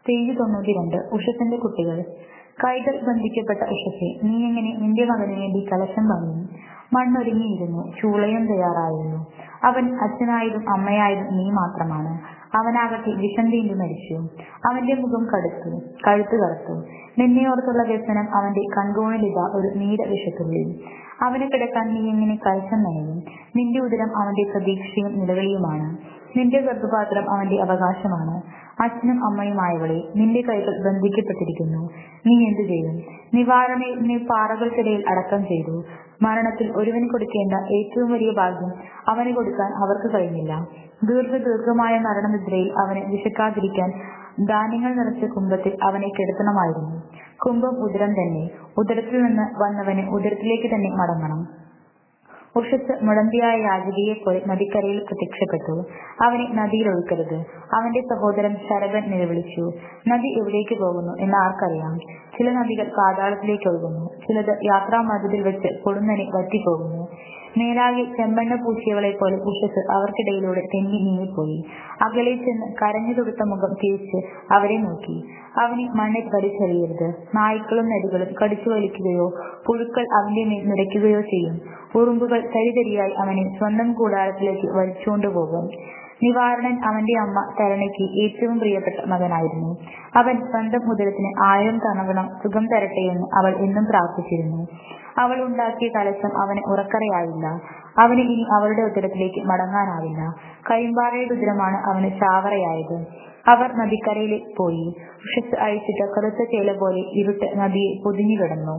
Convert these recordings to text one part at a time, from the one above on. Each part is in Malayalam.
പേജ് തൊണ്ണൂറ്റിരണ്ട് ഉഷസിന്റെ കുട്ടികൾ കൈകൾ ബന്ധിക്കപ്പെട്ട ഉഷസെ നീ എങ്ങനെ നിന്റെ മകനു വേണ്ടി കലശം പണിയും മണ്ണൊരുങ്ങിയിരുന്നു ചൂളയും തയ്യാറായിരുന്നു അവൻ അച്ഛനായതും അമ്മയായതും നീ മാത്രമാണ് അവനാകട്ടെ വിഷം തീണ്ടി മരിച്ചു അവന്റെ മുഖം കടുത്തു കഴുത്ത് കറുത്തു നിന്നെ ഓർത്തുള്ള വ്യസനം അവന്റെ കൺകോണിലിത ഒരു നീല വിഷത്തുള്ളി അവന് കിടക്കാൻ നീ എങ്ങനെ കലശം നനയും നിന്റെ ഉദരം അവന്റെ പ്രതീക്ഷയും നിലവിളിയുമാണ് നിന്റെ ഗർഭപാത്രം അവന്റെ അവകാശമാണ് അച്ഛനും അമ്മയുമായവളെ നിന്റെ കൈകൾ ബന്ധിക്കപ്പെട്ടിരിക്കുന്നു നീ എന്തു ചെയ്യും നിവാരണയിൽ നീ പാറകൾക്കിടയിൽ അടക്കം ചെയ്തു മരണത്തിൽ ഒരുവന് കൊടുക്കേണ്ട ഏറ്റവും വലിയ ഭാഗ്യം അവന് കൊടുക്കാൻ അവർക്ക് കഴിഞ്ഞില്ല ദീർഘ ദീർഘമായ മരണനിദ്രയിൽ അവന് വിശക്കാതിരിക്കാൻ ധാന്യങ്ങൾ നിറച്ച കുംഭത്തിൽ അവനെ കിടത്തണമായിരുന്നു കുംഭം ഉദരം തന്നെ ഉദരത്തിൽ നിന്ന് വന്നവന് ഉദരത്തിലേക്ക് തന്നെ മടങ്ങണം ഉഷസ് മുടന്തിയായ യാചകയെ പോലെ നദിക്കരയിൽ പ്രത്യക്ഷപ്പെട്ടു അവനെ നദിയിൽ ഒഴുക്കരുത് അവന്റെ സഹോദരൻ ശരഭൻ നിലവിളിച്ചു നദി എവിടേക്ക് പോകുന്നു എന്ന് ആർക്കറിയാം ചില നദികൾ പാതാളത്തിലേക്ക് ഒഴുകുന്നു ചിലത് യാത്രാമാർഗത്തിൽ വെച്ച് പൊടുന്നനെ വറ്റിപ്പോകുന്നു മേലാകെ ചെമ്പണ്ണ പൂശിയവളെ പോലെ ഉഷസ് അവർക്കിടയിലൂടെ തെന്നി നീങ്ങിപ്പോയി അകലെ ചെന്ന് കരഞ്ഞു തൊടുത്ത മുഖം തിരിച്ച് അവരെ നോക്കി അവനെ മണ്ണിൽ വലിച്ചെറിയരുത് നായ്ക്കളും നദികളും കടിച്ചു വലിക്കുകയോ പുഴുക്കൾ അവന്റെ മേൽ നിരയ്ക്കുകയോ ചെയ്യും ഉറുമ്പുകൾ തരിതരിയായി അവനെ സ്വന്തം കൂടാരത്തിലേക്ക് വലിച്ചുകൊണ്ടുപോകും നിവാരണൻ അവന്റെ അമ്മ തരണയ്ക്ക് ഏറ്റവും പ്രിയപ്പെട്ട മകനായിരുന്നു അവൻ സ്വന്തം ഉദരത്തിന് ആയിരം തവണ സുഖം തരട്ടെയെന്ന് അവൾ എന്നും പ്രാർത്ഥിച്ചിരുന്നു അവൾ ഉണ്ടാക്കിയ കലശം അവന് ഉറക്കറയായില്ല അവന് ഇനി അവളുടെ ഉദരത്തിലേക്ക് മടങ്ങാനാവില്ല കരിമ്പാറയുടെ ഉദരമാണ് അവന് ചാവറയായത് അവർ നദിക്കരയിലേക്ക് പോയി ഉഷസ് അഴിച്ചിട്ട് കറുത്ത ചേല പോലെ ഇരുട്ട് നദിയെ പൊതിഞ്ഞു കിടന്നു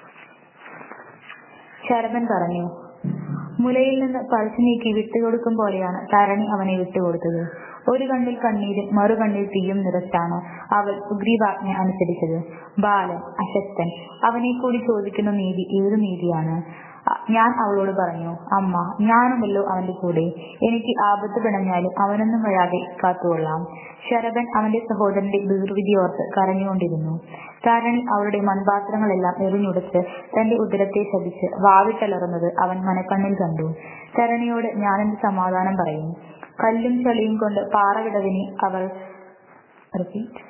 ശരഭൻ പറഞ്ഞു മുലയിൽ നിന്ന് പറിച്ചു നീക്കി വിട്ടുകൊടുക്കും പോലെയാണ് തരണി അവനെ വിട്ടുകൊടുത്തത് ഒരു കണ്ണിൽ കണ്ണീരും മറു കണ്ണിൽ തീയും നിറച്ചാണ് അവൾ സുഗ്രീവാജ്ഞ അനുസരിച്ചത് ബാലൻ അശക്തൻ അവനെ കൂടി ചോദിക്കുന്ന നീതി ഏതു നീതിയാണ് ഞാൻ അവളോട് പറഞ്ഞു അമ്മ ഞാനുമല്ലോ അവന്റെ കൂടെ എനിക്ക് ആപത്ത് പിണഞ്ഞാലും അവനൊന്നും വരാതെ കാത്തുകൊള്ളാം ശരഭൻ അവന്റെ സഹോദരന്റെ ദീർവിധി ഓർത്ത് കരഞ്ഞുകൊണ്ടിരുന്നു താരണി അവളുടെ മൺപാത്രങ്ങളെല്ലാം എറിഞ്ഞുടച്ച് തന്റെ ഉദരത്തെ ശപിച്ച് വാവിട്ടലറുന്നത് അവൻ മനക്കണ്ണിൽ കണ്ടു തരണിയോട് ഞാനെന്ത് സമാധാനം പറയും കല്ലും ചളിയും കൊണ്ട് പാറവിടവിനെ അവൾ റിപ്പീറ്റ്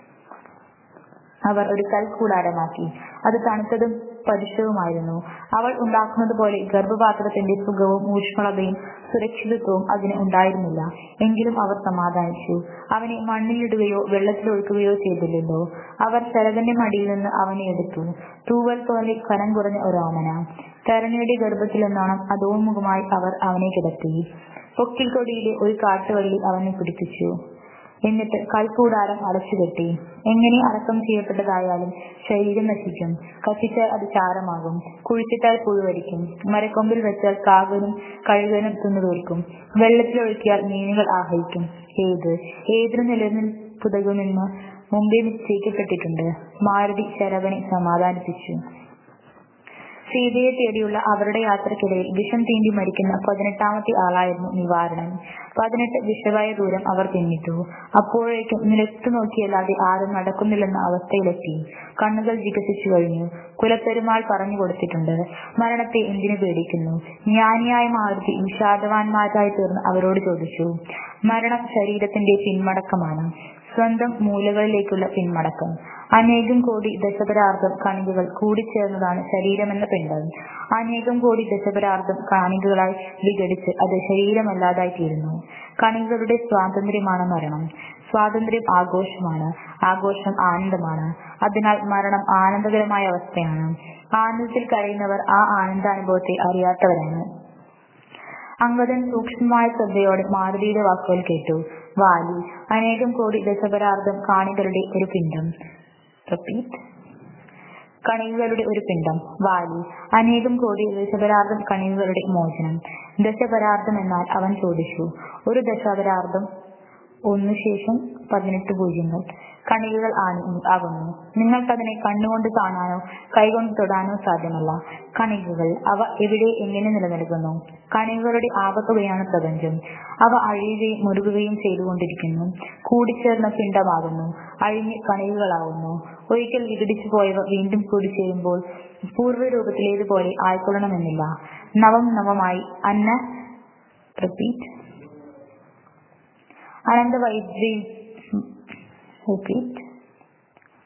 അവർ ഒരു കൽക്കൂടാരമാക്കി അത് തണുത്തതും പരുഷവുമായിരുന്നു അവൾ ഉണ്ടാക്കുന്നത് പോലെ ഗർഭപാത്രത്തിന്റെ സുഖവും ഊഷ്മളതയും സുരക്ഷിതത്വവും അതിന് ഉണ്ടായിരുന്നില്ല എങ്കിലും അവർ സമാധാനിച്ചു അവനെ മണ്ണിലിടുകയോ വെള്ളത്തിലൊഴുക്കുകയോ ചെയ്തില്ലല്ലോ അവർ ശരതന്റെ മടിയിൽ നിന്ന് അവനെ എടുത്തു തൂവൽ പോലെ കനം കുറഞ്ഞ ഒരോമന തരണിയുടെ ഗർഭത്തിൽ നിന്നോണം അധോമുഖമായി അവർ അവനെ കിടത്തി പൊക്കിൽ കൊടിയിലെ ഒരു കാട്ടുവള്ളി അവനെ പിടിപ്പിച്ചു എന്നിട്ട് കൽക്കൂടാരം അടച്ചുകെട്ടി എങ്ങനെ അടക്കം ചെയ്യപ്പെട്ടതായാലും ശരീരം നശിക്കും കത്തിച്ചാൽ അത് ചാരമാകും കുഴിച്ചിട്ടാൽ പുഴുവരിക്കും മരക്കൊമ്പിൽ വെച്ചാൽ കാകനും കഴുകനും തിന്നുതീർക്കും വെള്ളത്തിലൊഴുക്കിയാൽ മീനുകൾ ആഹരിക്കും ഏത് ഏതൊരു നിലനിൽ പുതകുമെന്ന് മുമ്പേ നിശ്ചയിക്കപ്പെട്ടിട്ടുണ്ട് മാരുതി ശരവനെ സമാധാനിപ്പിച്ചു സീതയെ തേടിയുള്ള അവരുടെ യാത്രക്കിടയിൽ വിഷം തീണ്ടി മരിക്കുന്ന പതിനെട്ടാമത്തെ ആളായിരുന്നു നിവാരണൻ പതിനെട്ട് വിഷവായ ദൂരം അവർ പിന്നിട്ടു അപ്പോഴേക്കും നിലത്തു നോക്കിയല്ലാതെ ആരും നടക്കുന്നില്ലെന്ന അവസ്ഥയിലെത്തി കണ്ണുകൾ വികസിച്ചു കഴിഞ്ഞു കുലപ്പെരുമാൾ പറഞ്ഞു കൊടുത്തിട്ടുണ്ട് മരണത്തെ എന്തിനു പേടിക്കുന്നു ജ്ഞാനിയായ മാരുതി വിഷാദവാന്മാരായി തീർന്ന് അവരോട് ചോദിച്ചു മരണം ശരീരത്തിന്റെ പിന്മടക്കമാണ് സ്വന്തം മൂലകളിലേക്കുള്ള പിന്മടക്കം അനേകം കോടി ദശപരാർത്ഥം കണികകൾ കൂടിച്ചേർന്നതാണ് ശരീരമെന്ന പിണ്ടം അനേകം കോടി ദശപരാർത്ഥം കാണികകളായി വിഘടിച്ച് അത് ശരീരമല്ലാതായി തീരുന്നു കണികളുടെ സ്വാതന്ത്ര്യമാണ് മരണം സ്വാതന്ത്ര്യം ആഘോഷമാണ് ആഘോഷം ആനന്ദമാണ് അതിനാൽ മരണം ആനന്ദകരമായ അവസ്ഥയാണ് ആനന്ദത്തിൽ കഴിയുന്നവർ ആ ആനന്ദാനുഭവത്തെ അറിയാത്തവരാണ് അങ്കദൻ സൂക്ഷ്മമായ ശ്രദ്ധയോടെ മാരുതിയുടെ വാക്കുകൾ കേട്ടു വാലി അനേകം കോടി ദശപരാർത്ഥം കാണികളുടെ ഒരു പിണ്ടം റിപ്പീറ്റ് കണികകളുടെ ഒരു പിണ്ടം വാലി അനേകം കോടി ദശപരാർത്ഥം കണികകളുടെ മോചനം ദശപരാർത്ഥം എന്നാൽ അവൻ ചോദിച്ചു ഒരു ദശപരാർത്ഥം ഒന്നു ശേഷം പതിനെട്ട് പൂജ്യങ്ങൾ കണികകൾ ആകുന്നു നിങ്ങൾക്കതിനെ കണ്ണുകൊണ്ട് കാണാനോ കൈകൊണ്ട് തൊടാനോ സാധ്യമല്ല കണികകൾ അവ എവിടെ എങ്ങനെ നിലനിൽക്കുന്നു കണികകളുടെ ആപത്തുകയാണ് പ്രപഞ്ചം അവ അഴിയുകയും മുറുകുകയും ചെയ്തുകൊണ്ടിരിക്കുന്നു കൂടിച്ചേർന്ന പിണ്ടമാകുന്നു അഴിഞ്ഞ് കണികകളാകുന്നു ഒരിക്കൽ വിഘടിച്ചു പോയവ വീണ്ടും കൂടിച്ചേരുമ്പോൾ പൂർവ്വരൂപത്തിലേതുപോലെ ആയിക്കൊള്ളണമെന്നില്ല നവം നവമായി അന്ന റിപ്പീറ്റ് അനന്ത വൈദ്യുതി റിപ്പീറ്റ്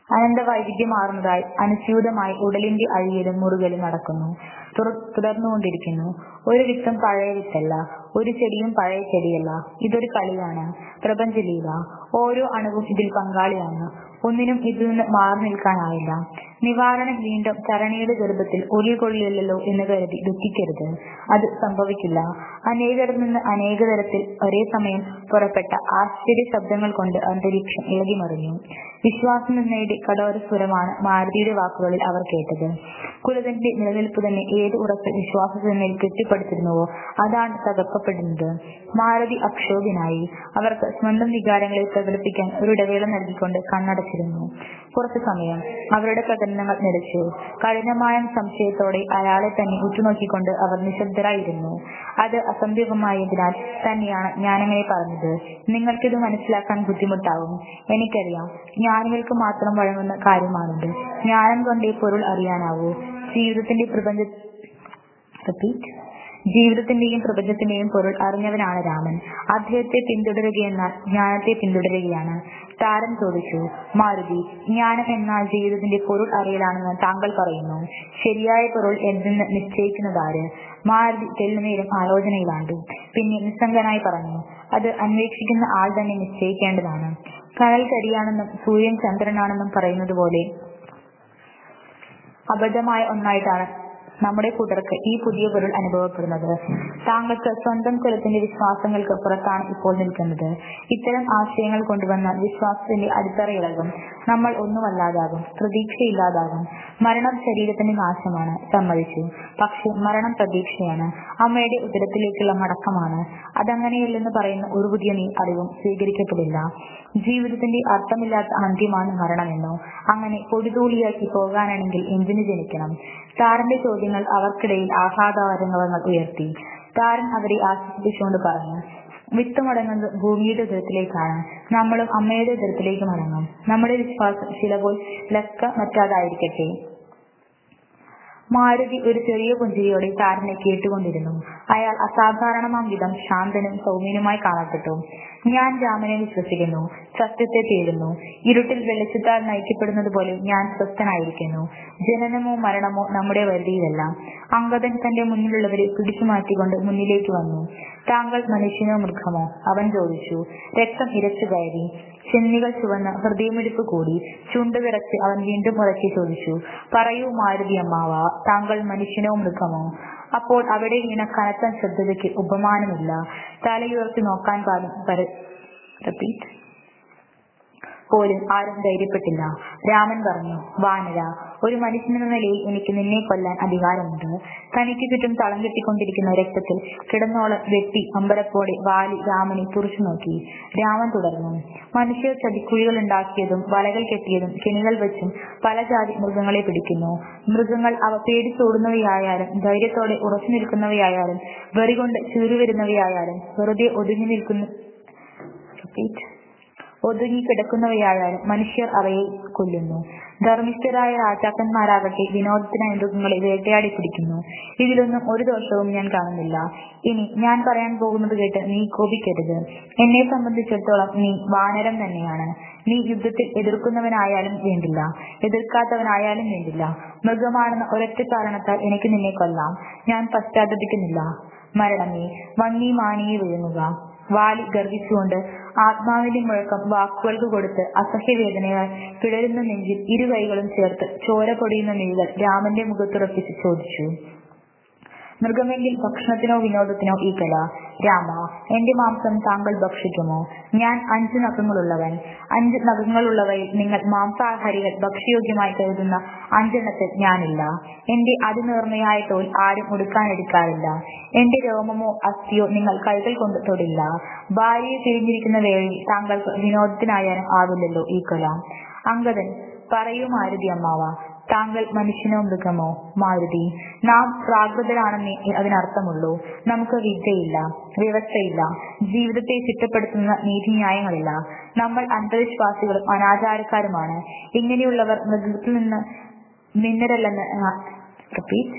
അനന്തവൈവിധ്യമാർന്നതായി അനുസ്യൂതമായി ഉടലിന്റെ അഴിയലും മുറുകലും നടക്കുന്നു തുടർന്നുകൊണ്ടിരിക്കുന്നു ഒരു വിത്തും പഴയ വിത്തല്ല ഒരു ചെടിയും പഴയ ചെടിയല്ല ഇതൊരു കളിയാണ് പ്രപഞ്ചലീല ഓരോ അണുവും ഇതിൽ പങ്കാളിയാണ് ഒന്നിനും ഇതിൽ നിന്ന് മാറി നിൽക്കാനാവില്ല നിവാരണം വീണ്ടും ചരണിയുടെ ഗർഭത്തിൽ ഉരുൾകൊള്ളില്ലല്ലോ എന്ന് കരുതി ദുഃഖിക്കരുത് അത് സംഭവിക്കില്ല അനേകരിൽ നിന്ന് അനേക തരത്തിൽ ഒരേ സമയം പുറപ്പെട്ട ആശ്ചര്യ ശബ്ദങ്ങൾ കൊണ്ട് അന്തരീക്ഷം ഇളകിമറിഞ്ഞു വിശ്വാസം നിന്നയുടെ കടോര സ്വരമാണ് മാരുതിയുടെ വാക്കുകളിൽ അവർ കേട്ടത് കുലതന്റെ നിലനിൽപ്പ് തന്നെ ഏത് ഉറപ്പ് വിശ്വാസത്തിന്മേൽ കെട്ടിപ്പടുത്തിരുന്നുവോ അതാണ് തകർക്കപ്പെടുന്നത് മാരുതി അക്ഷോഭ്യനായി അവർക്ക് സ്വന്തം വികാരങ്ങളെ പ്രകടിപ്പിക്കാൻ ഒരു ഇടവേള നൽകിക്കൊണ്ട് കണ്ണടച്ചിരുന്നു കുറച്ചു സമയം അവരുടെ പ്രകടനങ്ങൾ നിലച്ചു കഠിനമായ സംശയത്തോടെ അയാളെ തന്നെ ഉറ്റുനോക്കിക്കൊണ്ട് അവർ നിശബ്ദരായിരുന്നു അത് അസംഭവമായതിനാൽ തന്നെയാണ് ഞാനങ്ങനെ പറഞ്ഞത് നിങ്ങൾക്കിത് മനസ്സിലാക്കാൻ ബുദ്ധിമുട്ടാവും എനിക്കറിയാം ജ്ഞാനികൾക്ക് മാത്രം വഴങ്ങുന്ന കാര്യമാണിത് ജ്ഞാനം കൊണ്ടേ പൊരുൾ അറിയാനാവൂ ജീവിതത്തിന്റെ പ്രപഞ്ച റിപ്പീറ്റ് ജീവിതത്തിന്റെയും പ്രപഞ്ചത്തിന്റെയും പൊരുൾ അറിഞ്ഞവനാണ് രാമൻ അദ്ദേഹത്തെ പിന്തുടരുകയെന്നാൽ ജ്ഞാനത്തെ പിന്തുടരുകയാണ് താരൻ ചോദിച്ചു മാരുതി ജ്ഞാനം എന്നാൽ ജീവിതത്തിന്റെ പൊരുൾ അറിയലാണെന്ന് താങ്കൾ പറയുന്നു ശരിയായ പൊരുൾ എന്തെന്ന് നിശ്ചയിക്കുന്നതാര് മാരുതി തെല്ലുനേരം ആലോചനയിലാണ്ടു പിന്നെ നിസ്സംഗനായി പറഞ്ഞു അത് അന്വേഷിക്കുന്ന ആൾ തന്നെ നിശ്ചയിക്കേണ്ടതാണ് കടൽ കരിയാണെന്നും സൂര്യൻ ചന്ദ്രനാണെന്നും പറയുന്നത് പോലെ അബദ്ധമായ ഒന്നായിട്ടാണ് നമ്മുടെ കൂട്ടർക്ക് ഈ പുതിയ പൊരുൾ അനുഭവപ്പെടുന്നത് താങ്കൾക്ക് സ്വന്തം കുലത്തിന്റെ വിശ്വാസങ്ങൾക്ക് പുറത്താണ് ഇപ്പോൾ നിൽക്കുന്നത് ഇത്തരം ആശയങ്ങൾ കൊണ്ടുവന്നാൽ വിശ്വാസത്തിന്റെ അടിത്തറയിളകും നമ്മൾ ഒന്നുമല്ലാതാകും പ്രതീക്ഷയില്ലാതാകും മരണം ശരീരത്തിന്റെ നാശമാണ് സമ്മതിച്ചു പക്ഷെ മരണം പ്രതീക്ഷയാണ് അമ്മയുടെ ഉദരത്തിലേക്കുള്ള മടക്കമാണ് അതങ്ങനെയല്ലെന്ന് പറയുന്ന ഒരു പുതിയ നീ അറിവും സ്വീകരിക്കപ്പെടില്ല ജീവിതത്തിന്റെ അർത്ഥമില്ലാത്ത അന്ത്യമാണ് മരണമെന്നോ അങ്ങനെ പൊടിതൂളിയാക്കി പോകാനാണെങ്കിൽ എന്തിനു ജനിക്കണം താരന്റെ ചോദ്യങ്ങൾ അവർക്കിടയിൽ ആഹ്ലാദാരംഗങ്ങൾ ഉയർത്തി താരൻ അവരെ ആശ്വസിപ്പിച്ചുകൊണ്ട് പറഞ്ഞു വിത്ത് മടങ്ങുന്നത് ഭൂമിയുടെ ഉദരത്തിലേക്കാണ് നമ്മളും അമ്മയുടെ ഉദരത്തിലേക്ക് മടങ്ങും നമ്മുടെ വിശ്വാസം ചിലപ്പോൾ ലക്ക മറ്റാതായിരിക്കട്ടെ മാരുതി ഒരു ചെറിയ പുഞ്ചിരിയോടെ താരനെ കേട്ടുകൊണ്ടിരുന്നു അയാൾ അസാധാരണമാം വിധം ശാന്തനും സൗമ്യനുമായി കാണപ്പെട്ടു ഞാൻ രാമനെ വിശ്വസിക്കുന്നു സത്യത്തെ തേടുന്നു ഇരുട്ടിൽ വെളിച്ചത്താൽ നയിക്കപ്പെടുന്നത് പോലെ ഞാൻ സ്വസ്ഥനായിരിക്കുന്നു ജനനമോ മരണമോ നമ്മുടെ വരുതിയിലല്ല അങ്കദൻ തന്റെ മുന്നിലുള്ളവരെ പിടിച്ചു മാറ്റിക്കൊണ്ട് മുന്നിലേക്ക് വന്നു താങ്കൾ മനുഷ്യനോ മൃഗമോ അവൻ ചോദിച്ചു രക്തം ഇരച്ചു കയറി ചെന്നികൾ ചുവന്ന് ഹൃദയമിടിപ്പ് കൂടി ചുണ്ട് വിറച്ച് അവൻ വീണ്ടും ഉറക്കി ചോദിച്ചു പറയൂ മാരുതി അമ്മാവ താങ്കൾ മനുഷ്യനോ മൃഗമോ അപ്പോൾ അവിടെ വീണ കനത്ത ശ്രദ്ധതയ്ക്ക് ഉപമാനമില്ല തലയുയർത്തി നോക്കാൻ പാടും റിപ്പീറ്റ് പോലും ആരും ധൈര്യപ്പെട്ടില്ല രാമൻ പറഞ്ഞു വാനര ഒരു മനുഷ്യനെന്ന നിലയിൽ എനിക്ക് നിന്നെ കൊല്ലാൻ അധികാരമുണ്ട് തനിക്ക് ചുറ്റും തളം കെട്ടിക്കൊണ്ടിരിക്കുന്ന രക്തത്തിൽ കിടന്നോളം വെട്ടി അമ്പരപ്പോടെ വാലി രാമനെ തുറച്ചു നോക്കി രാമൻ തുടർന്നു മനുഷ്യർ ചതിക്കുഴികൾ ഉണ്ടാക്കിയതും വലകൾ കെട്ടിയതും കെണികൾ വെച്ചും പല ജാതി മൃഗങ്ങളെ പിടിക്കുന്നു മൃഗങ്ങൾ അവ പേടിച്ചോടുന്നവയായാലും ധൈര്യത്തോടെ ഉറച്ചു നിൽക്കുന്നവയായാലും വെറികൊണ്ട് ചീറിവരുന്നവയായാലും വെറുതെ ഒതുങ്ങി നിൽക്കുന്ന റിപ്പീറ്റ് ഒതുങ്ങി കിടക്കുന്നവയായാലും മനുഷ്യർ അവയെ കൊല്ലുന്നു ധർമ്മിഷ്ഠരായ രാജാക്കന്മാരാകട്ടെ വിനോദത്തിനായി മൃഗങ്ങളെ വേട്ടയാടി പിടിക്കുന്നു ഇതിലൊന്നും ഒരു ദോഷവും ഞാൻ കാണുന്നില്ല ഇനി ഞാൻ പറയാൻ പോകുന്നത് കേട്ട് നീ കോപിക്കരുത് എന്നെ സംബന്ധിച്ചിടത്തോളം നീ വാനരം തന്നെയാണ് നീ യുദ്ധത്തിൽ എതിർക്കുന്നവനായാലും വേണ്ടില്ല എതിർക്കാത്തവനായാലും വേണ്ടില്ല മൃഗമാണെന്ന ഒരൊറ്റ കാരണത്താൽ എനിക്ക് നിന്നെ കൊല്ലാം ഞാൻ പശ്ചാത്തപിക്കുന്നില്ല മരണമേ വണ്ണി മാണിയെ വിഴുങ്ങുക വാലി ഗർവിച്ചുകൊണ്ട് ആത്മാവിന്റെ മുഴക്കം വാക്കുകൾക്ക് കൊടുത്ത് അസഹ്യവേദനയാൽ പിടരുന്ന നെഞ്ചിൽ ഇരു കൈകളും ചേർത്ത് ചോര പൊടിയുന്ന നീകൾ രാമന്റെ മുഖത്തുറപ്പിച്ച് ചോദിച്ചു മൃഗമെങ്കിൽ ഭക്ഷണത്തിനോ വിനോദത്തിനോ ഈ കല രാമ എന്റെ മാംസം താങ്കൾ ഭക്ഷിക്കുമോ ഞാൻ അഞ്ച് നഖങ്ങളുള്ളവൻ അഞ്ച് നഖങ്ങളുള്ളവയിൽ നിങ്ങൾ മാംസാഹാരികൾ ഭക്ഷ്യയോഗ്യമായി കരുതുന്ന അഞ്ചെണ്ണത്തിൽ ഞാനില്ല എന്റെ അതിനേർമയായ തോൽ ആരും ഉടുക്കാനെടുക്കാറില്ല എന്റെ രോമമോ അസ്ഥിയോ നിങ്ങൾ കൈകൾ കൊണ്ട് തൊടില്ല ഭാര്യയെ പിരിഞ്ഞിരിക്കുന്ന വേളയിൽ താങ്കൾക്ക് വിനോദത്തിനായാലും ആവില്ലല്ലോ ഈ കൊല അങ്കദൻ പറയൂ മാരുതി അമ്മാവ താങ്കൾ മനുഷ്യനോ മൃഗമോ മാരുതി നാം പ്രാകൃതരാണെന്നേ അതിനർത്ഥമുള്ളൂ നമുക്ക് വിദ്യയില്ല വ്യവസ്ഥയില്ല ജീവിതത്തെ ചിട്ടപ്പെടുത്തുന്ന നീതിന്യായങ്ങളില്ല നമ്മൾ അന്ധവിശ്വാസികളും അനാചാരക്കാരുമാണ് ഇങ്ങനെയുള്ളവർ മൃഗത്തിൽ നിന്ന് ഭിന്നരല്ലെന്ന് റിപ്പീറ്റ്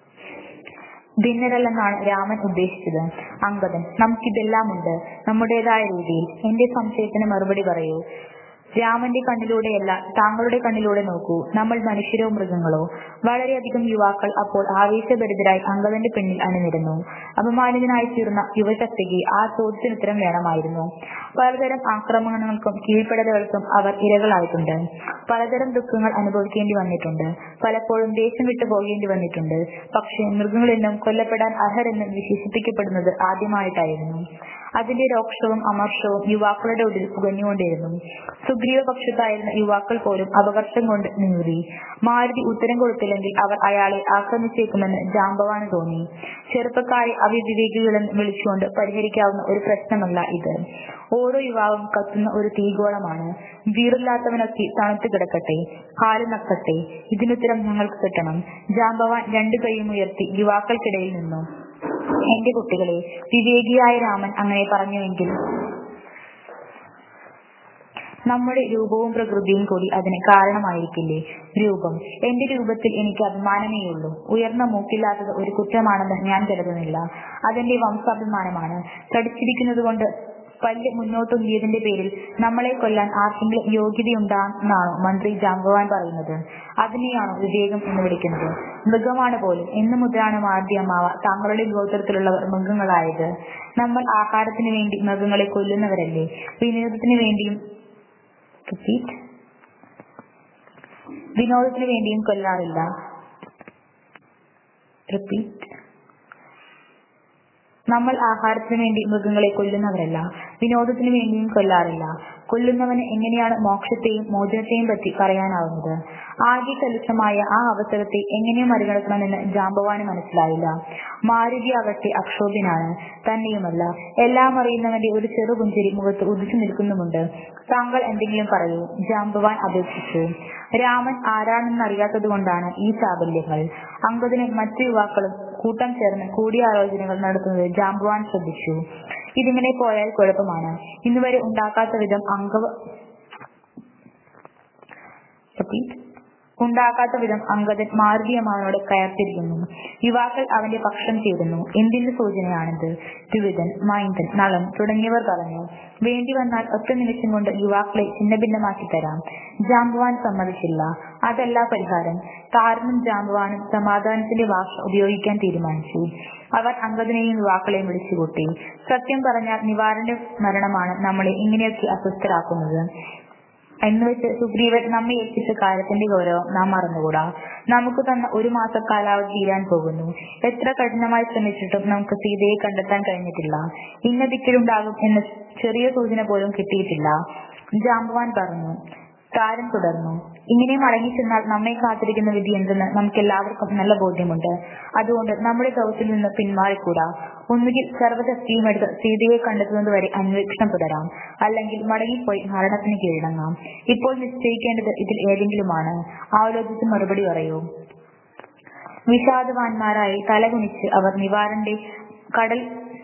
ഭിന്നരല്ലെന്നാണ് രാമൻ ഉദ്ദേശിച്ചത് അങ്കദൻ നമുക്കിതെല്ലാം ഉണ്ട് നമ്മുടേതായ രീതിയിൽ എന്റെ സംശയത്തിന് മറുപടി പറയൂ രാമന്റെ കണ്ണിലൂടെയല്ല താങ്കളുടെ കണ്ണിലൂടെ നോക്കൂ നമ്മൾ മനുഷ്യരോ മൃഗങ്ങളോ വളരെയധികം യുവാക്കൾ അപ്പോൾ ആവേശഭരിതരായി അങ്കദന്റെ പിന്നിൽ അണിനിരുന്നു അപമാനിതനായി തീർന്ന യുവശക്തിക്ക് ആ ചോദ്യത്തിന് ഉത്തരം വേണമായിരുന്നു പലതരം ആക്രമണങ്ങൾക്കും കീഴ്പ്പെടലുകൾക്കും അവർ ഇരകളായിട്ടുണ്ട് പലതരം ദുഃഖങ്ങൾ അനുഭവിക്കേണ്ടി വന്നിട്ടുണ്ട് പലപ്പോഴും ദേശം വിട്ടു പോകേണ്ടി വന്നിട്ടുണ്ട് പക്ഷേ മൃഗങ്ങളെന്നും കൊല്ലപ്പെടാൻ അർഹരെന്നും വിശേഷിപ്പിക്കപ്പെടുന്നത് ആദ്യമായിട്ടായിരുന്നു അതിന്റെ രോക്ഷവും അമർഷവും യുവാക്കളുടെ ഉള്ളിൽ പുകഞ്ഞുകൊണ്ടിരുന്നു സുഗ്രീവ പക്ഷത്തായിരുന്ന യുവാക്കൾ പോലും അപകർഷം കൊണ്ട് നീറി മാരുതി ഉത്തരം കൊടുത്തില്ലെങ്കിൽ അവർ അയാളെ ആക്രമിച്ചേക്കുമെന്ന് ജാമ്പവാന് തോന്നി ചെറുപ്പക്കാരെ അവിവിവേകികളെന്ന് വിളിച്ചുകൊണ്ട് പരിഹരിക്കാവുന്ന ഒരു പ്രശ്നമല്ല ഇത് ഓരോ യുവാവും കത്തുന്ന ഒരു തീഗോളമാണ് വീറില്ലാത്തവനൊക്കെ തണുത്തു കിടക്കട്ടെ കാല് നക്കട്ടെ ഇതിനുത്തരം ഞങ്ങൾക്ക് കിട്ടണം ജാമ്പവാൻ രണ്ടു കൈയും ഉയർത്തി യുവാക്കൾക്കിടയിൽ നിന്നു എന്റെ കുട്ടികളെ വിവേകിയായ രാമൻ അങ്ങനെ പറഞ്ഞുവെങ്കിൽ നമ്മുടെ രൂപവും പ്രകൃതിയും കൂടി അതിന് കാരണമായിരിക്കില്ലേ രൂപം എന്റെ രൂപത്തിൽ എനിക്ക് അഭിമാനമേയുള്ളൂ ഉയർന്ന മൂക്കില്ലാത്തത് ഒരു കുറ്റമാണെന്ന് ഞാൻ കരുതുന്നില്ല അതെന്റെ വംശാഭിമാനമാണ് തടിച്ചിരിക്കുന്നത് കൊണ്ട് പല്ല് മുന്നോട്ടുന്തിയതിന്റെ പേരിൽ നമ്മളെ കൊല്ലാൻ ആർക്കെങ്കിലും യോഗ്യതയുണ്ടാണെന്നാണോ മന്ത്രി ജാമ്പവാൻ പറയുന്നത് അതിനെയാണോ വിവേകം എന്ന് വിളിക്കുന്നത് മൃഗമാണ് പോലും എന്നു മുതലാണ് മാർദ്യമ്മാവ താങ്കളുടെ ഗോത്രത്തിലുള്ളവർ മൃഗങ്ങളായത് നമ്മൾ ആഹാരത്തിന് വേണ്ടി മൃഗങ്ങളെ കൊല്ലുന്നവരല്ലേ വിനോദത്തിന് വേണ്ടിയും റിപ്പീറ്റ് വിനോദത്തിന് വേണ്ടിയും കൊല്ലാറില്ല റിപ്പീറ്റ് നമ്മൾ ആഹാരത്തിന് വേണ്ടി മൃഗങ്ങളെ കൊല്ലുന്നവരല്ല വിനോദത്തിന് വേണ്ടിയും കൊല്ലാറില്ല കൊല്ലുന്നവന് എങ്ങനെയാണ് മോക്ഷത്തെയും മോചനത്തെയും പറ്റി പറയാനാവുന്നത് ആകെ കലുഷമായ ആ അവസരത്തെ എങ്ങനെ മറികടക്കണമെന്ന് ജാമ്പവാന് മനസ്സിലായില്ല മാരുതി ആകട്ടെ അക്ഷോഭ്യനാണ് തന്നെയുമല്ല എല്ലാം അറിയുന്നവന്റെ ഒരു ചെറുപുഞ്ചിരി മുഖത്ത് ഉദിച്ചു നിൽക്കുന്നുമുണ്ട് താങ്കൾ എന്തെങ്കിലും പറയൂ ജാമ്പവാൻ അപേക്ഷിച്ചു രാമൻ ആരാണെന്നറിയാത്തത് കൊണ്ടാണ് ഈ ചാബല്യങ്ങൾ അങ്കദിനും മറ്റു യുവാക്കളും കൂട്ടം ചേർന്ന് കൂടിയാലോചനകൾ നടത്തുന്നത് ജാമ്പവാൻ ശ്രദ്ധിച്ചു ഇതിങ്ങനെ പോയാൽ കുഴപ്പമാണ് ഇന്നുവരെ ഉണ്ടാക്കാത്ത വിധം അംഗ ഉണ്ടാക്കാത്ത വിധം അങ്കദൻ മാരുതിയമ്മാവനോട് കയർത്തിരിക്കുന്നു യുവാക്കൾ അവന്റെ പക്ഷം ചേരുന്നു എന്തിന്റെ സൂചനയാണിത് ദ്വിവിധൻ മൈന്ദൻ നളൻ തുടങ്ങിയവർ പറഞ്ഞു വേണ്ടി വന്നാൽ ഒറ്റ നിമിഷം കൊണ്ട് യുവാക്കളെ ഛിന്നഭിന്നമാക്കി തരാം ജാമ്പവാൻ സമ്മതിച്ചില്ല അതല്ല പരിഹാരം താരനും ജാമ്പവാനും സമാധാനത്തിന്റെ ഭാഷ ഉപയോഗിക്കാൻ തീരുമാനിച്ചു അവർ അങ്കദനെയും യുവാക്കളെയും വിളിച്ചുകൂട്ടി സത്യം പറഞ്ഞാൽ നിവാരണ മരണമാണ് നമ്മളെ ഇങ്ങനെയൊക്കെ അസ്വസ്ഥരാക്കുന്നത് എന്നുവെച്ച് സുഗ്രീവൻ നമ്മെ ഏൽപ്പിച്ച കാര്യത്തിന്റെ ഗൗരവം നാം മറന്നുകൂടാ നമുക്ക് തന്ന ഒരു മാസ കാലാവധി തീരാൻ പോകുന്നു എത്ര കഠിനമായി ശ്രമിച്ചിട്ടും നമുക്ക് സീതയെ കണ്ടെത്താൻ കഴിഞ്ഞിട്ടില്ല ഇന്ന ദിക്കിലുണ്ടാകും എന്ന ചെറിയ സൂചന പോലും കിട്ടിയിട്ടില്ല ജാമ്പവാൻ പറഞ്ഞു താരം തുടർന്നു ഇങ്ങനെ മടങ്ങിച്ചെന്നാൽ നമ്മെ കാത്തിരിക്കുന്ന വിധി എന്തെന്ന് നമുക്ക് എല്ലാവർക്കും നല്ല ബോധ്യമുണ്ട് അതുകൊണ്ട് നമ്മുടെ ദൗത്യത്തിൽ നിന്ന് പിന്മാറിക്കൂടാ ഒന്നുകിൽ സർവ്വശക്തിയും എടുത്ത് സീതയെ കണ്ടെത്തുന്നത് വരെ അന്വേഷണം തുടരാം അല്ലെങ്കിൽ മടങ്ങിപ്പോയി മരണത്തിന് കീഴടങ്ങാം ഇപ്പോൾ നിശ്ചയിക്കേണ്ടത് ഇതിൽ ഏതെങ്കിലുമാണ് ആലോചിച്ച് മറുപടി പറയൂ വിഷാദവാന്മാരായി തലകുനിച്ച് അവർ നിവാരന്റെ കടൽ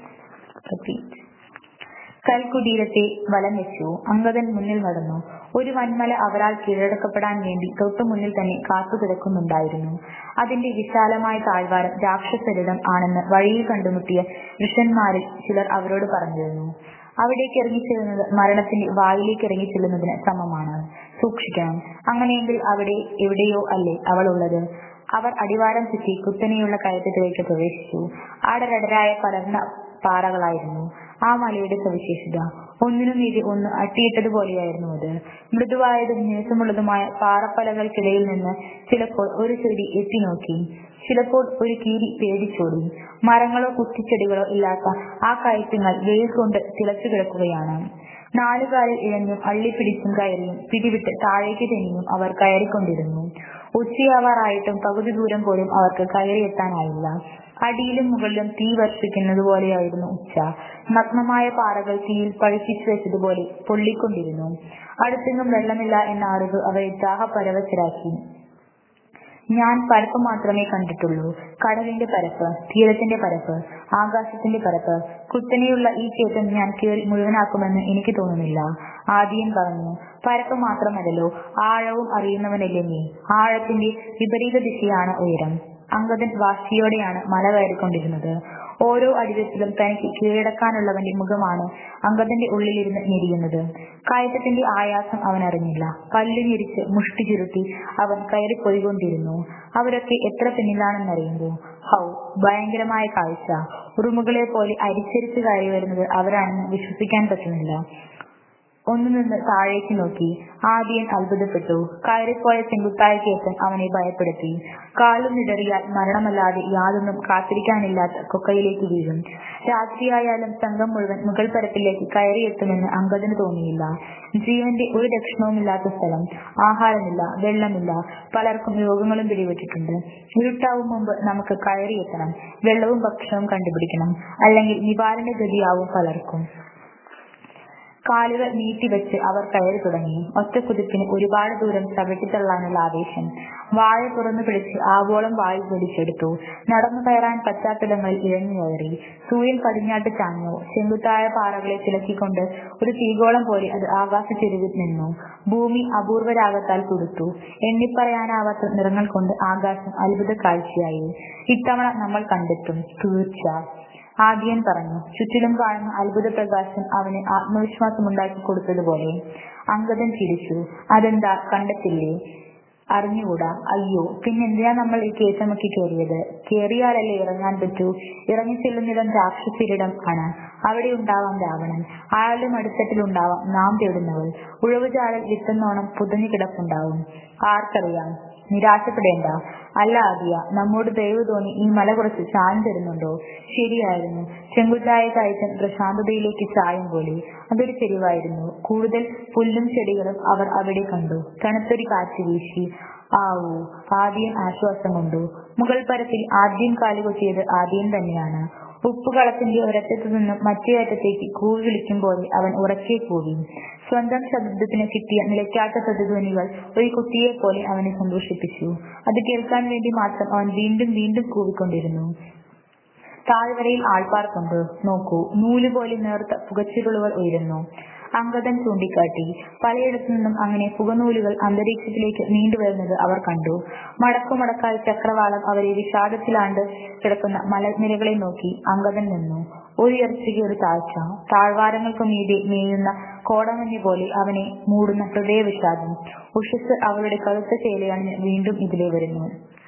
കൽക്കുടീരത്തെ വലം വെച്ചു അങ്കദൻ മുന്നിൽ നടന്നു ഒരു വൻമല അവരാൽ കീഴടക്കപ്പെടാൻ വേണ്ടി തൊട്ടു മുന്നിൽ തന്നെ കാത്തു കിടക്കുന്നുണ്ടായിരുന്നു അതിന്റെ വിശാലമായ താഴ്വാരം രാക്ഷസരിടം ആണെന്ന് വഴിയിൽ കണ്ടുമുട്ടിയ ഋഷന്മാരിൽ ചിലർ അവരോട് പറഞ്ഞിരുന്നു അവിടേക്ക് ഇറങ്ങിച്ചെല്ലുന്നത് മരണത്തിന്റെ വായിലേക്ക് ഇറങ്ങിച്ചെല്ലുന്നതിന് സമമാണ് സൂക്ഷിക്കണം അങ്ങനെയെങ്കിൽ അവിടെ എവിടെയോ അല്ലേ അവൾ ഉള്ളത് അവർ അടിവാരം ചുറ്റി കുത്തനെയുള്ള കയറ്റത്തിലേക്ക് പ്രവേശിച്ചു ആടരടരായ പരന്ന പാറകളായിരുന്നു ആ മലയുടെ സവിശേഷത ഒന്നിനു മീതി ഒന്ന് അട്ടിയിട്ടതുപോലെയായിരുന്നു അത് മൃദുവായതും മിനുസമുള്ളതുമായ പാറപ്പലകൾക്കിടയിൽ നിന്ന് ചിലപ്പോൾ ഒരു ചെടി എത്തി നോക്കി ചിലപ്പോൾ ഒരു കീരി പേടിച്ചോടി മരങ്ങളോ കുറ്റിച്ചെടികളോ ഇല്ലാത്ത ആ കയറ്റങ്ങൾ വെയിൽ കൊണ്ട് തിളച്ചു കിടക്കുകയാണ് നാലുകാലിൽ ഇഴഞ്ഞും അള്ളിപ്പിടിച്ചും കയറിയും പിടിവിട്ട് താഴേക്ക് തെന്നിയും അവർ കയറിക്കൊണ്ടിരുന്നു ഉച്ചയാവാറായിട്ടും പകുതി ദൂരം പോലും അവർക്ക് കയറിയെത്താനായില്ല അടിയിലും മുകളിലും തീ വർഷിക്കുന്നത് പോലെയായിരുന്നു ഉച്ച നഗ്നമായ പാറകൾ തീയിൽ പഴുപ്പിച്ചു വെച്ചതുപോലെ പൊള്ളിക്കൊണ്ടിരുന്നു അടുത്തെങ്ങും വെള്ളമില്ല എന്ന അറിവ് അവരെ ദാഹപരവശരാക്കി ഞാൻ പരപ്പ് മാത്രമേ കണ്ടിട്ടുള്ളൂ കടലിന്റെ പരപ്പ് തീരത്തിന്റെ പരപ്പ് ആകാശത്തിന്റെ പരപ്പ് കുത്തനെയുള്ള ഈ കയറ്റം ഞാൻ കയറി മുഴുവനാക്കുമെന്ന് എനിക്ക് തോന്നുന്നില്ല ആദ്യം പറഞ്ഞു പരപ്പ് മാത്രമല്ലല്ലോ ആഴവും അറിയുന്നവനല്ലേ നീ ആഴത്തിന്റെ വിപരീത ദിശയാണ് ഉയരം അങ്കദൻ വാശിയോടെയാണ് മല കയറിക്കൊണ്ടിരുന്നത് ഓരോ അടിവെപ്പിലും തനിക്ക് കീഴടക്കാനുള്ളവന്റെ മുഖമാണ് അങ്കദന്റെ ഉള്ളിലിരുന്ന് ഞെരിയുന്നത് കയറ്റത്തിന്റെ ആയാസം അവൻ അറിഞ്ഞില്ല പല്ലു ഞെരിച്ച് മുഷ്ടി ചുരുട്ടി അവൻ കയറിപ്പോയിക്കൊണ്ടിരുന്നു അവരൊക്കെ എത്ര പിന്നിലാണെന്നറിയുമ്പോ ഹൗ ഭയങ്കരമായ കാഴ്ച ഉറുമുകളെ പോലെ അരിച്ചരിച്ച് കയറി വരുന്നത് അവരാണെന്ന് വിശ്വസിക്കാൻ പറ്റുന്നില്ല ഒന്നു നിന്ന് താഴേക്ക് നോക്കി ആദ്യൻ അത്ഭുതപ്പെട്ടു കയറിപ്പോയ ചെങ്കുത്തായ എത്താൻ അവനെ ഭയപ്പെടുത്തി കാലും നിടറിയാൽ മരണമല്ലാതെ യാതൊന്നും കാത്തിരിക്കാനില്ലാത്ത കൊക്കയിലേക്ക് വീഴും രാത്രിയായാലും സംഘം മുഴുവൻ മുകൾ പരപ്പിലേക്ക് കയറിയെത്തുമെന്ന് അങ്കദന് തോന്നിയില്ല ജീവന്റെ ഒരു ലക്ഷണവുമില്ലാത്ത സ്ഥലം ആഹാരമില്ല വെള്ളമില്ല പലർക്കും രോഗങ്ങളും പിടിപെട്ടിട്ടുണ്ട് ഇരുട്ടാവും മുമ്പ് നമുക്ക് കയറിയെത്തണം വെള്ളവും ഭക്ഷണവും കണ്ടുപിടിക്കണം അല്ലെങ്കിൽ നിവാരണ ഗതിയാവും പലർക്കും കാലുകൾ നീട്ടിവെച്ച് അവർ കയറി തുടങ്ങി ഒറ്റക്കുതിപ്പിന് ഒരുപാട് ദൂരം ചവിട്ടിത്തള്ളാനുള്ള ആവേശം വാഴ തുറന്നു പിടിച്ച് ആവോളം വായു വലിച്ചെടുത്തു നടന്നു കയറാൻ പറ്റാത്തിടങ്ങളിൽ ഇഴഞ്ഞു കയറി സൂര്യൻ പടിഞ്ഞാട്ട് ചാഞ്ഞു ചെങ്കുത്തായ പാറകളെ ചിലക്കിക്കൊണ്ട് ഒരു തീഗോളം പോലെ അത് ആകാശ ചെരുവിൽ നിന്നു ഭൂമി അപൂർവരാഗത്താൽ കൊടുത്തു എണ്ണിപ്പറയാനാവാത്ത നിറങ്ങൾ കൊണ്ട് ആകാശം അത്ഭുത കാഴ്ചയായി ഇത്തവണ നമ്മൾ കണ്ടെത്തും തീർച്ച ആദ്യൻ പറഞ്ഞു ചുറ്റിലും കാണുന്ന അത്ഭുത പ്രകാശം അവന് ആത്മവിശ്വാസമുണ്ടാക്കി കൊടുത്തതുപോലെ അങ്കദൻ ചിരിച്ചു അതെന്താ കണ്ടെത്തില്ലേ അറിഞ്ഞുകൂടാ അയ്യോ പിന്നെന്തിനാ നമ്മൾ ഈ കേസമൊക്കെ കയറിയത് കേറിയാലല്ലേ ഇറങ്ങാൻ പറ്റൂ ഇറങ്ങി ചെല്ലുന്നിടം രാക്ഷസിരിടം ആണ് അവിടെ ഉണ്ടാവാം രാവണൻ അയാളുടെ മടിത്തട്ടിലുണ്ടാവാം നാം തേടുന്നവൾ ഉഴവുചാലൽ വിത്തെന്നോണം പുതഞ്ഞു കിടപ്പുണ്ടാവും ആർക്കറിയാം നിരാശപ്പെടേണ്ട അല്ല ആദിയ നമ്മോട് ദയവ് തോന്നി ഈ മല കുറച്ച് ചായം തരുന്നുണ്ടോ ശരിയായിരുന്നു ചെങ്കുത്തായ കയറ്റം പ്രശാന്തതയിലേക്ക് ചായം പോലെ അതൊരു ചെരിവായിരുന്നു കൂടുതൽ പുല്ലും ചെടികളും അവർ അവിടെ കണ്ടു തണുത്തൊരു കാറ്റ് വീശി ആവൂ ആദ്യം ആശ്വാസം കൊണ്ടു മുകൾ പരത്തിൽ ആദ്യം കാലുകൊത്തിയത് ആദ്യം തന്നെയാണ് ഉപ്പുകളത്തിന്റെ ഒരറ്റത്തു നിന്നും മറ്റേ അറ്റത്തേക്ക് കൂവി വിളിക്കും പോലെ അവൻ ഉറക്കെ കൂവി സ്വന്തം ശബ്ദത്തിന് കിട്ടിയ നിലയ്ക്കാത്ത പ്രതിധ്വനികൾ ഒരു കുട്ടിയെ പോലെ അവനെ സന്തോഷിപ്പിച്ചു അത് കേൾക്കാൻ വേണ്ടി മാത്രം അവൻ വീണ്ടും വീണ്ടും കൂവിക്കൊണ്ടിരുന്നു താഴ്വരയിൽ ആൾപ്പാർക്കുണ്ട് നോക്കൂ നൂലുപോലെ നേർത്ത പുകച്ചുരുളുകൾ ഉയരുന്നു അങ്കദൻ ചൂണ്ടിക്കാട്ടി പലയിടത്തു നിന്നും അങ്ങനെ പുകനൂലുകൾ അന്തരീക്ഷത്തിലേക്ക് നീണ്ടുവരുന്നത് അവർ കണ്ടു മടക്കുമടക്കാൽ ചക്രവാളം അവരെ വിഷാദത്തിലാണ്ട് കിടക്കുന്ന മലനിരകളെ നോക്കി അങ്കദൻ നിന്നു ഒരു ഇറച്ചിക്ക് ഒരു താഴ്ച താഴ്വാരങ്ങൾക്ക് മീതെ മേയുന്ന കോടമഞ്ഞ് പോലെ അവനെ മൂടുന്ന ഹൃദയ വിഷാദം ഉഷസ് അവളുടെ കറുത്ത ചേലയണിഞ്ഞ് വീണ്ടും ഇതിലെ വരുന്നു